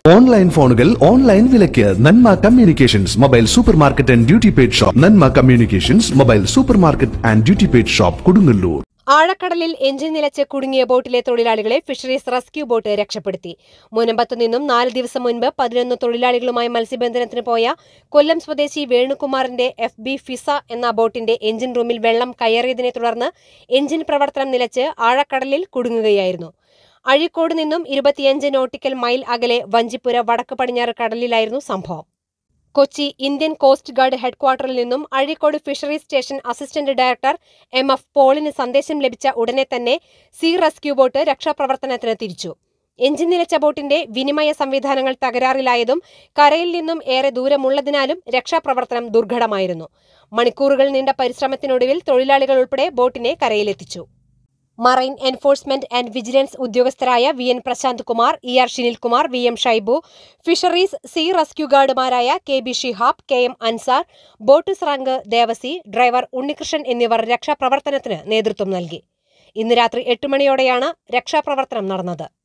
online ഫോണുകൾ online വിലയ്ക്ക് Nanma communications mobile super market and duty paid shop Nanma communications mobile super market and duty paid shop Kodungallur ആഴക്കടലിൽ engine നിലച്ച് കുടുങ്ങിയ ബോട്ടിലെ തൊഴിലാളികളെ fisheries rescue boat രക്ഷപ്പെടുത്തി മുനമ്പത്തു നിന്നും നാല് ദിവസം മുൻപ് പതിനൊന്ന് തൊഴിലാളികളുമായി മത്സ്യബന്ധനത്തിന് പോയ കൊല്ലം സ്വദേശി വേണുകുമാറിന്റെ എഫ് ബി ഫിസ എന്ന ബോട്ടിന്റെ എഞ്ചിൻ റൂമിൽ വെള്ളം കയറിയതിനെ തുടർന്ന് എഞ്ചിൻ പ്രവർത്തനം നിലച്ച് ആഴക്കടലിൽ കുടുങ്ങുകയായിരുന്നു അഴീക്കോട് നിന്നും ഇരുപത്തിയഞ്ച് നോട്ടിക്കൽ മൈൽ അകലെ വഞ്ചിപ്പുര വടക്ക് പടിഞ്ഞാറ് കടലിലായിരുന്നു സംഭവം കൊച്ചി ഇന്ത്യൻ കോസ്റ്റ് ഗാർഡ് ഹെഡ്ക്വാർട്ടറിൽ നിന്നും Azhikode fisheries station assistant director M F പോളിന് സന്ദേശം ലഭിച്ച ഉടനെ തന്നെ സീ റെസ്ക്യൂ ബോട്ട് രക്ഷാപ്രവർത്തനത്തിന് തിരിച്ചു എഞ്ചിൻ നിലച്ച ബോട്ടിന്റെ വിനിമയ സംവിധാനങ്ങൾ തകരാറിലായതും കരയിൽ നിന്നും ഏറെ ദൂരമുള്ളതിനാലും രക്ഷാപ്രവർത്തനം ദുർഘടമായിരുന്നു മണിക്കൂറുകൾ നീണ്ട പരിശ്രമത്തിനൊടുവിൽ തൊഴിലാളികൾ ഉൾപ്പെടെ ബോട്ടിനെ കരയിലെത്തിച്ചു മറൈൻ എൻഫോഴ്സ്മെന്റ് ആൻഡ് വിജിലൻസ് ഉദ്യോഗസ്ഥരായ V N Prasanth Kumar E R Shinilkumar V M Shaibu fisheries sea rescue ഗാർഡുമാരായ K B Shihab K M Ansar boat സ്രാങ്ക് ദേവസി ഡ്രൈവർ ഉണ്ണികൃഷ്ണൻ എന്നിവർ രക്ഷാപ്രവർത്തനത്തിന് നേതൃത്വം നൽകി ഇന്ന് രാത്രി എട്ട് മണിയോടെയാണ് രക്ഷാപ്രവർത്തനം നടന്നത്